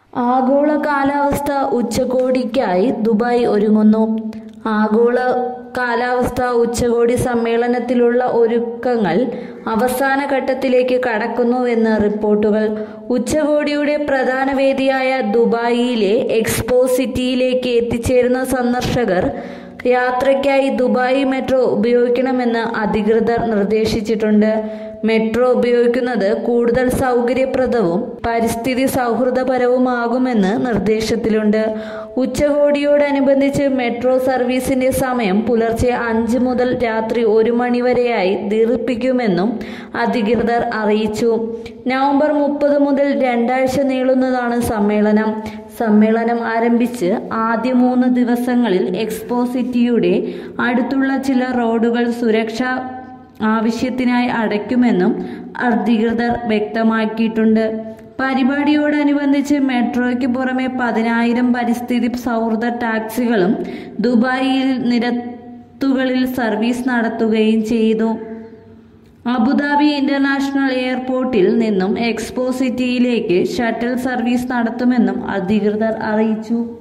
ആഗോള കാലാവസ്ഥ ഉച്ചകോടിക്കായി ദുബായ് ഒരുങ്ങുന്നു ആഗോള കാലാവസ്ഥ ഉച്ചകോടി സമ്മേളനത്തിലുള്ള ഒരുക്കങ്ങൾ അവസാന ഘട്ടത്തിലേക്ക് കടക്കുന്നുവെന്ന് റിപ്പോർട്ടുകൾ ഉച്ചകോടിയുടെ പ്രധാന വേദിയായ ദുബായിലെ എക്സ്പോ സിറ്റിയിലേക്ക് എത്തിച്ചേരുന്ന സന്ദർശകർ യാത്രയ്ക്കായി ദുബായ് മെട്രോ ഉപയോഗിക്കണമെന്ന് അധികൃതർ നിർദ്ദേശിച്ചിട്ടുണ്ട് മെട്രോ ഉപയോഗിക്കുന്നത് കൂടുതൽ സൗകര്യപ്രദവും പരിസ്ഥിതി സൗഹൃദപരവുമാകുമെന്ന് നിർദ്ദേശത്തിലുണ്ട് ഉച്ചകോടിയോടനുബന്ധിച്ച് മെട്രോ സർവീസിന്റെ സമയം പുലർച്ചെ അഞ്ച് മുതൽ രാത്രി ഒരു മണിവരെയായി ദീർഘിപ്പിക്കുമെന്നും അധികൃതർ അറിയിച്ചു നവംബർ മുപ്പത് മുതൽ രണ്ടാഴ്ച നീളുന്നതാണ് സമ്മേളനം സമ്മേളനം ആരംഭിച്ച് ആദ്യ മൂന്ന് ദിവസങ്ങളിൽ എക്സ്പോ സിറ്റിയുടെ അടുത്തുള്ള ചില റോഡുകൾ സുരക്ഷാ ആവശ്യത്തിനായി അടയ്ക്കുമെന്നും അധികൃതർ വ്യക്തമാക്കിയിട്ടുണ്ട് പരിപാടിയോടനുബന്ധിച്ച് മെട്രോയ്ക്ക് പുറമെ പതിനായിരം പരിസ്ഥിതി സൗഹൃദ ടാക്സികളും ദുബായിൽ നിരത്തുകളിൽ സർവീസ് നടത്തുകയും ചെയ്തു അബുദാബി ഇന്റർനാഷണൽ എയർപോർട്ടിൽ നിന്നും എക്സ്പോ സിറ്റിയിലേക്ക് ഷട്ടിൽ സർവീസ് നടത്തുമെന്നും അധികൃതർ അറിയിച്ചു